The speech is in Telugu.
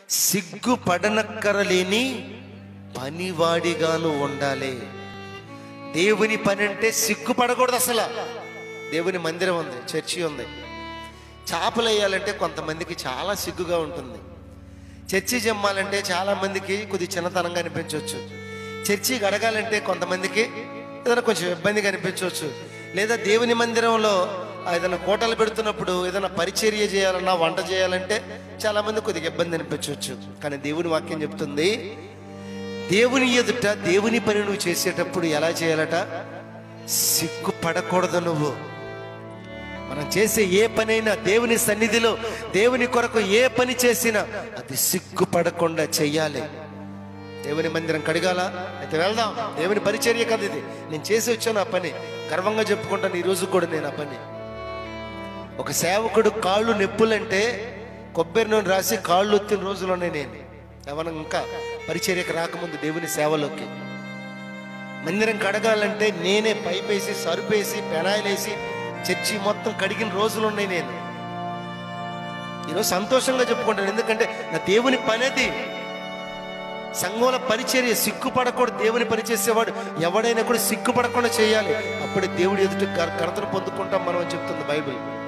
సిగ్గుపడనక్కరలేని పనివాడిగాను ఉండాలి దేవుని పని అంటే సిగ్గుపడకూడదు అసలు దేవుని మందిరం ఉంది చర్చి ఉంది చేపలు వేయాలంటే కొంతమందికి చాలా సిగ్గుగా ఉంటుంది చర్చి జమ్మాలంటే చాలా మందికి కొద్ది చిన్నతనంగా అనిపించవచ్చు చర్చి గడగాలంటే కొంతమందికి ఏదైనా కొంచెం ఇబ్బందిగా అనిపించవచ్చు లేదా దేవుని మందిరంలో ఏదైనా కోటలు పెడుతున్నప్పుడు ఏదైనా పరిచర్య చేయాలన్నా వంట చేయాలంటే చాలా మంది కొద్దిగా ఇబ్బంది అనిపించవచ్చు కానీ దేవుని వాక్యం చెప్తుంది దేవుని ఎదుట దేవుని పని నువ్వు చేసేటప్పుడు ఎలా చేయాలట సిగ్గుపడకూడదు నువ్వు మనం చేసే ఏ పనైనా దేవుని సన్నిధిలో దేవుని కొరకు ఏ పని చేసినా అది సిగ్గుపడకుండా చెయ్యాలి దేవుని మందిరం కడగాల అయితే వెళ్దాం దేవుని పరిచర్య కదా ఇది నేను చేసి వచ్చాను ఆ పని గర్వంగా చెప్పుకుంటాను ఈ రోజు కూడా నేను ఆ పని ఒక సేవకుడు కాళ్ళు నొప్పులంటే కొబ్బరి నూనె రాసి కాళ్ళు ఒత్తిన రోజులోనే నేను ఎవరు ఇంకా పరిచర్యకు రాకముందు దేవుని సేవలోకి మందిరం కడగాలంటే నేనే పైపేసి సరుపేసి పెనాయిలేసి చర్చి మొత్తం కడిగిన రోజులు ఉన్నాయి నేను ఈరోజు సంతోషంగా చెప్పుకుంటాను ఎందుకంటే నా దేవుని పనేది సంఘంలో పరిచర్య సిగ్గుపడకూడదు దేవుని పని చేసేవాడు ఎవడైనా కూడా సిగ్గుపడకుండా చేయాలి అప్పుడే దేవుడి ఎదుటి ఘనతను పొందుకుంటాం మనం అని చెప్తుంది బైబిల్